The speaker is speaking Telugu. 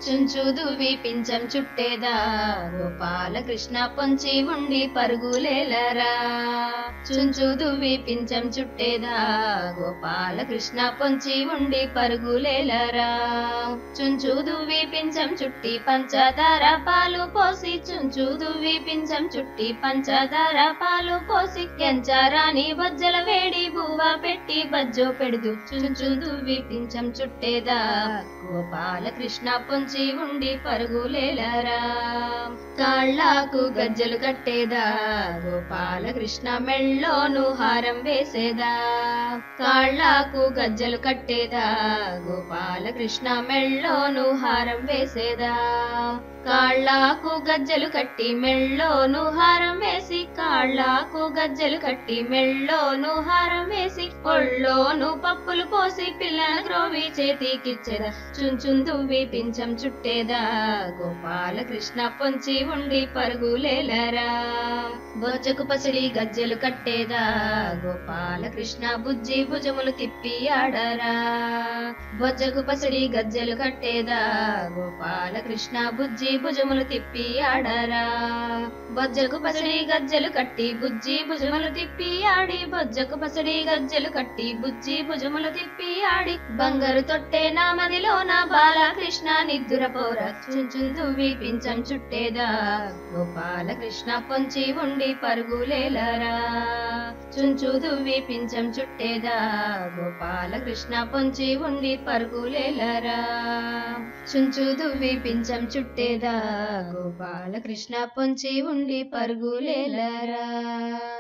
చుంచుదు పించం చుట్టేదా గోపాల కృష్ణ పొంచి ఉండి పరుగులేలరా చుంచుదు పించం చుట్టేదా గోపాల కృష్ణ పొంచి ఉండి పరుగులేలరా చుంచుదు పించం చుట్టి పంచదార పాలు పోసి చుంచుదు పించం చుట్టి పంచదార పాలు పోసి ఎంచారాని బొజ్జల వేడి బువ్వ పెట్టి బజ్జో పెడుదు చుంచుదు పించం చుట్టేదా గోపాల కృష్ణ పొంచి ఉండి పరుగులేలరా కాళ్ళకు గజ్జలు కట్టేదా గోపాల కృష్ణ మెళ్ళోను హారం వేసేదా కాళ్ళకు గజ్జలు కట్టేదా గోపాల కృష్ణ మెళ్ళోను హారం వేసేదా కాళ్ళకు గజ్జలు కట్టి మెళ్ళోను హారం వేసి కాళ్ళకు గజ్జలు కట్టి మెళ్ళోను హారం వేసి ఒళ్ళోను పప్పులు పోసి పిల్లల గ్రోవి చేతికిచ్చేదా చుంచుందువి పించం చుట్టేదా గోపాల కృష్ణ పొంచి ఉండి పరుగులేలరా బొజ్జకు పసిడి గజ్జెలు కట్టేదా గోపాల కృష్ణ బుజ్జి భుజములు తిప్పి ఆడరా బొజ్జకు పసిడి గజ్జెలు కట్టేదా గోపాల కృష్ణ బుజ్జి భుజములు తిప్పి ఆడరా బొజ్జకు పసిడి గజ్జెలు కట్టి బుజ్జి భుజములు తిప్పి ఆడి బొజ్జకు పసిడి గజ్జెలు కట్టి బుజ్జి భుజములు తిప్పి ఆడి బంగారు తొట్టే నా మదిలో నా బాలకృష్ణ నిద్దుర పోర చుంచుందు పించం చుట్టేదా గోపాల కృష్ణ పొంచి ఉండి పరుగులేలరా చుంచుదు పించం చుట్టేదా గోపాల కృష్ణ పొంచి ఉండి పరుగులేలరా చుంచుదు పించం చుట్టేదా గోపాల కృష్ణ పొంచి ఉండి పరుగులేలరా